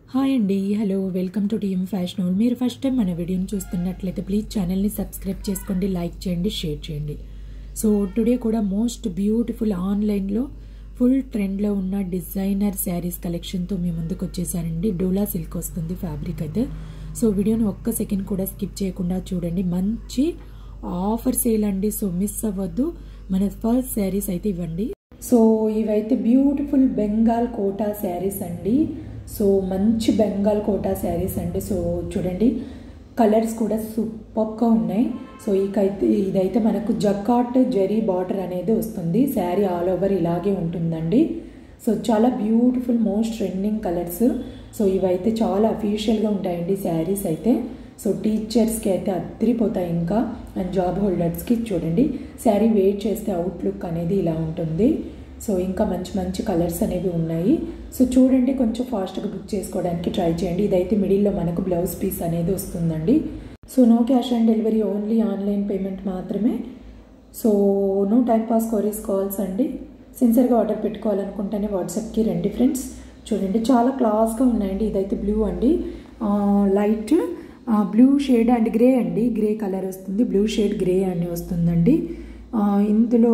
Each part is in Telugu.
హాయ్ అండి hello welcome to TM fashion hole మీరు ఫస్ట్ టైం మన వీడియోని చూస్తున్నట్లయితే ప్లీజ్ ఛానల్ని సబ్స్క్రైబ్ చేసుకోండి లైక్ చేయండి షేర్ చేయండి సో టుడే కూడా మోస్ట్ బ్యూటిఫుల్ ఆన్లైన్లో ఫుల్ ట్రెండ్లో ఉన్న డిజైనర్ శారీస్ కలెక్షన్తో మీ ముందుకు వచ్చేసానండి డోలా సిల్క్ వస్తుంది ఫ్యాబ్రిక్ అయితే సో వీడియోని ఒక్క సెకండ్ కూడా స్కిప్ చేయకుండా చూడండి మంచి ఆఫర్ సేల్ అండి సో మిస్ అవ్వద్దు మన ఫస్ట్ శారీస్ అయితే ఇవ్వండి సో ఇవైతే బ్యూటిఫుల్ బెంగాల్ కోటా శారీస్ అండి సో మంచి బెంగాల్ కోటా శారీస్ అండి సో చూడండి కలర్స్ కూడా సూపర్గా ఉన్నాయి సో ఇకైతే ఇదైతే మనకు జకాట్ జరీ బార్డర్ అనేది వస్తుంది శారీ ఆల్ ఓవర్ ఇలాగే ఉంటుందండి సో చాలా beautiful most trending colours so ఇవైతే చాలా అఫీషియల్గా ఉంటాయండి శారీస్ అయితే సో టీచర్స్కి అయితే అద్దరిపోతాయి ఇంకా అండ్ జాబ్ హోల్డర్స్కి చూడండి శారీ వెయిట్ చేస్తే అవుట్లుక్ అనేది ఇలా ఉంటుంది సో ఇంకా మంచి మంచి కలర్స్ అనేవి ఉన్నాయి సో చూడండి కొంచెం ఫాస్ట్గా బుక్ చేసుకోవడానికి ట్రై చేయండి ఇదైతే మిడిల్లో మనకు బ్లౌజ్ పీస్ అనేది వస్తుందండి so no cash on delivery only online payment మాత్రమే so no time pass queries calls అండి సిన్సియర్గా ఆర్డర్ పెట్టుకోవాలనుకుంటేనే వాట్సాప్కి రండి ఫ్రెండ్స్ చూడండి చాలా క్లాస్గా ఉన్నాయండి ఇదైతే బ్లూ అండి light blue shade and grey అండి గ్రే కలర్ వస్తుంది బ్లూ షేడ్ గ్రే అని వస్తుందండి ఇందులో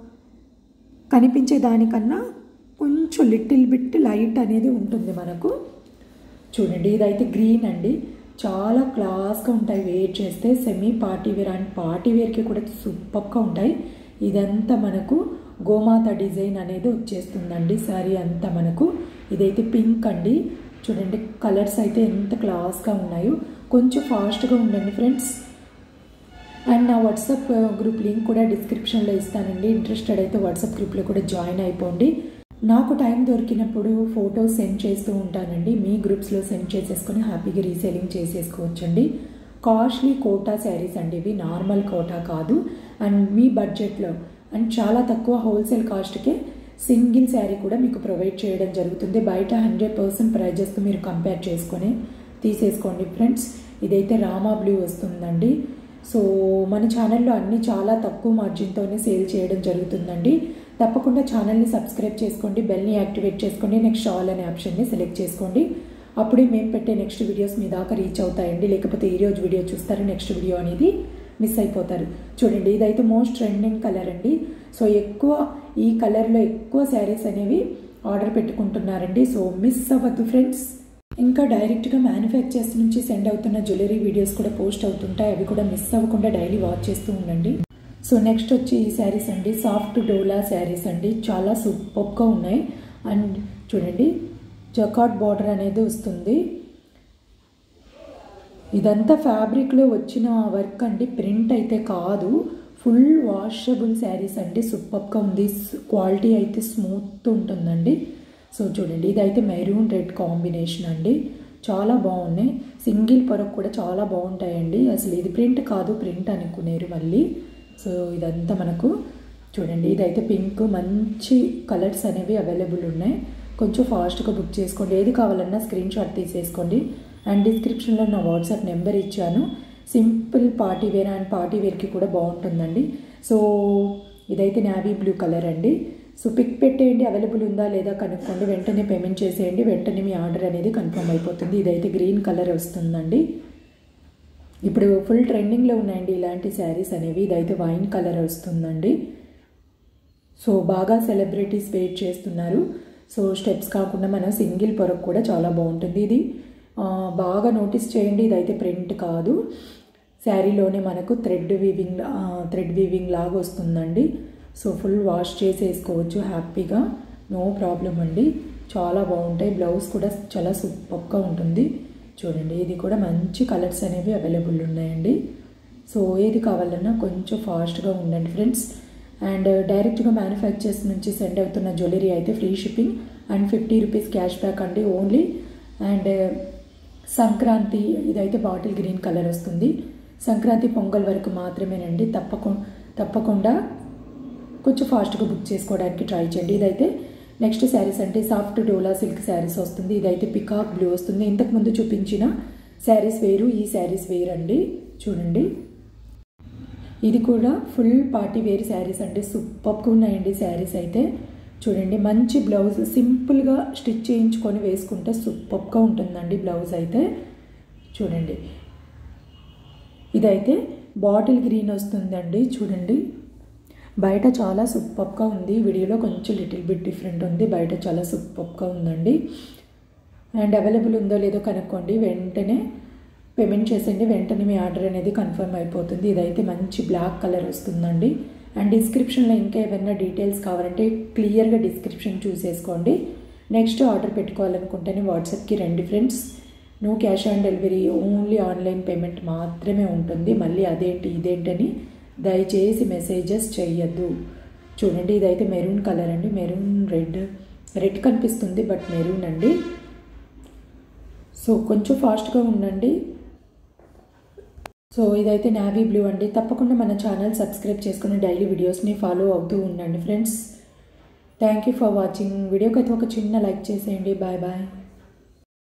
కనిపించే దానికన్నా కొంచెం లిటిల్ బిట్ లైట్ అనేది ఉంటుంది మనకు చూడండి ఇదైతే గ్రీన్ అండి చాలా క్లాస్గా ఉంటాయి వేర్ చేస్తే semi party wear and party వేర్కి కూడా సూపర్గా ఉంటాయి ఇదంతా మనకు గోమాత డిజైన్ అనేది వచ్చేస్తుందండి సారీ అంతా మనకు ఇదైతే పింక్ అండి చూడండి కలర్స్ అయితే ఎంత క్లాస్గా ఉన్నాయో కొంచెం ఫాస్ట్గా ఉండండి ఫ్రెండ్స్ అండ్ నా వాట్సాప్ గ్రూప్ లింక్ కూడా డిస్క్రిప్షన్లో ఇస్తానండి ఇంట్రెస్టెడ్ అయితే వాట్సాప్ గ్రూప్లో కూడా జాయిన్ అయిపోండి నాకు టైం దొరికినప్పుడు ఫొటోస్ సెండ్ చేస్తూ ఉంటానండి మీ గ్రూప్స్లో సెండ్ చేసేసుకొని హ్యాపీగా రీసేలింగ్ చేసేసుకోవచ్చండి కాస్ట్లీ కోటా శారీస్ అండి ఇవి నార్మల్ కోటా కాదు అండ్ మీ బడ్జెట్లో అండ్ చాలా తక్కువ హోల్సేల్ కాస్ట్కే సింగిల్ శారీ కూడా మీకు ప్రొవైడ్ చేయడం జరుగుతుంది బయట హండ్రెడ్ పర్సెంట్ ప్రైజెస్తో మీరు కంపేర్ చేసుకొని తీసేసుకోండి ఫ్రెండ్స్ ఇదైతే రామా బ్లూ వస్తుందండి సో మన ఛానల్లో అన్నీ చాలా తక్కువ మార్జిన్తోనే సేల్ చేయడం జరుగుతుందండి తప్పకుండా ఛానల్ని సబ్స్క్రైబ్ చేసుకోండి బెల్ని యాక్టివేట్ చేసుకోండి నెక్స్ట్ ఆల్ అనే ఆప్షన్ని సెలెక్ట్ చేసుకోండి అప్పుడే మేము పెట్టే నెక్స్ట్ వీడియోస్ మీ దాకా రీచ్ అవుతాయండి లేకపోతే ఈరోజు వీడియో చూస్తారు నెక్స్ట్ వీడియో అనేది మిస్ అయిపోతారు చూడండి ఇదైతే మోస్ట్ ట్రెండింగ్ కలర్ అండి సో ఎక్కువ ఈ కలర్లో ఎక్కువ శారీస్ అనేవి ఆర్డర్ పెట్టుకుంటున్నారండి సో మిస్ అవ్వద్దు ఫ్రెండ్స్ ఇంకా డైరెక్ట్గా మ్యానుఫ్యాక్చర్స్ నుంచి సెండ్ అవుతున్న జ్యువెలరీ వీడియోస్ కూడా పోస్ట్ అవుతుంటాయి అవి కూడా మిస్ అవ్వకుండా డైలీ వాచ్ చేస్తూ ఉండండి సో నెక్స్ట్ వచ్చి ఈ శారీస్ అండి సాఫ్ట్ డోలా శారీస్ అండి చాలా సూపర్గా ఉన్నాయి అండ్ చూడండి జకాట్ బార్డర్ అనేది వస్తుంది ఇదంతా ఫ్యాబ్రిక్లో వచ్చిన వర్క్ అండి ప్రింట్ అయితే కాదు ఫుల్ వాషబుల్ శారీస్ అండి సూపర్గా ఉంది క్వాలిటీ అయితే స్మూత్ ఉంటుందండి సో చూడండి ఇదైతే మెరూన్ రెడ్ కాంబినేషన్ అండి చాలా బాగున్నాయి సింగిల్ పొరకు కూడా చాలా బాగుంటాయండి అసలు ఇది ప్రింట్ కాదు ప్రింట్ అనుకునేరు మళ్ళీ సో ఇదంతా మనకు చూడండి ఇదైతే పింక్ మంచి కలర్స్ అనేవి అవైలబుల్ ఉన్నాయి కొంచెం ఫాస్ట్గా బుక్ చేసుకోండి ఏది కావాలన్నా స్క్రీన్ షాట్ తీసేసుకోండి అండ్ డిస్క్రిప్షన్లో నా వాట్సాప్ నెంబర్ ఇచ్చాను simple party wear and party వేర్కి కూడా బాగుంటుందండి సో ఇదైతే నావీ బ్లూ కలర్ అండి సో పిక్ పెట్టేయండి అవైలబుల్ ఉందా లేదా కనుక్కోండి వెంటనే పేమెంట్ చేసేయండి వెంటనే మీ ఆర్డర్ అనేది కన్ఫర్మ్ అయిపోతుంది ఇదైతే గ్రీన్ కలర్ వస్తుందండి ఇప్పుడు ఫుల్ ట్రెండింగ్లో ఉన్నాయండి ఇలాంటి శారీస్ అనేవి ఇదైతే వైన్ కలర్ వస్తుందండి సో బాగా సెలబ్రిటీస్ వెయిట్ చేస్తున్నారు సో స్టెప్స్ కాకుండా మనం సింగిల్ పొరకు కూడా చాలా బాగుంటుంది ఇది బాగా నోటీస్ చేయండి ఇదైతే ప్రింట్ కాదు శారీలోనే మనకు థ్రెడ్ వీవింగ్ థ్రెడ్ వీవింగ్ లాగా వస్తుందండి సో ఫుల్ వాష్ చేసేసుకోవచ్చు హ్యాపీగా నో ప్రాబ్లం అండి చాలా బాగుంటాయి బ్లౌజ్ కూడా చాలా సూపర్గా ఉంటుంది చూడండి ఇది కూడా మంచి కలర్స్ అనేవి అవైలబుల్ ఉన్నాయండి సో ఏది కావాలన్నా కొంచెం ఫాస్ట్గా ఉండండి ఫ్రెండ్స్ అండ్ డైరెక్ట్గా మ్యానుఫ్యాక్చర్స్ నుంచి సెండ్ అవుతున్న జ్యువెలరీ అయితే free shipping and fifty rupees cash back అండి ఓన్లీ అండ్ సంక్రాంతి ఇదైతే బాటిల్ గ్రీన్ కలర్ వస్తుంది సంక్రాంతి పొంగల్ వరకు మాత్రమేనండి తప్పకుండా తప్పకుండా కొంచెం ఫాస్ట్గా బుక్ చేసుకోవడానికి ట్రై చేయండి ఇదైతే నెక్స్ట్ శారీస్ అంటే సాఫ్ట్ డోలా సిల్క్ శారీస్ వస్తుంది ఇదైతే పికాక్ బ్లూ వస్తుంది ఇంతకుముందు చూపించిన శారీస్ వేరు ఈ శారీస్ వేరు అండి చూడండి ఇది కూడా ఫుల్ పార్టీ వేర్ శారీస్ అంటే సూపర్గా ఉన్నాయండి శారీస్ అయితే చూడండి మంచి బ్లౌజ్ సింపుల్గా స్టిచ్ చేయించుకొని వేసుకుంటే సూపర్గా ఉంటుందండి బ్లౌజ్ అయితే చూడండి ఇదైతే బాటిల్ గ్రీన్ వస్తుందండి చూడండి బయట చాలా సూపర్గా ఉంది వీడియోలో కొంచెం లిటిల్ బిట్ డిఫరెంట్ ఉంది బయట చాలా సూపర్గా ఉందండి అండ్ అవైలబుల్ ఉందో లేదో కనుక్కోండి వెంటనే పేమెంట్ చేసేయండి వెంటనే మీ ఆర్డర్ అనేది కన్ఫర్మ్ అయిపోతుంది ఇదైతే మంచి బ్లాక్ కలర్ వస్తుందండి అండ్ డిస్క్రిప్షన్లో ఇంకా ఏమైనా డీటెయిల్స్ కావాలంటే క్లియర్గా డిస్క్రిప్షన్ చూసేసుకోండి నెక్స్ట్ ఆర్డర్ పెట్టుకోవాలనుకుంటేనే వాట్సాప్కి రండి friends no cash on delivery only online payment మాత్రమే ఉంటుంది మళ్ళీ అదేంటి ఇదేంటని దయచేసి మెసేజెస్ చేయొద్దు చూడండి ఇదైతే మెరూన్ కలర్ అండి మెరూన్ రెడ్ రెడ్ కనిపిస్తుంది బట్ మెరూన్ అండి సో కొంచెం ఫాస్ట్గా ఉండండి సో ఇదైతే నావీ బ్లూ అండి తప్పకుండా మన ఛానల్ సబ్స్క్రైబ్ చేసుకుని డైలీ వీడియోస్ని ఫాలో అవుతూ ఉండండి friends thank you for watching వీడియోకి అయితే ఒక చిన్న లైక్ చేసేయండి బాయ్ బాయ్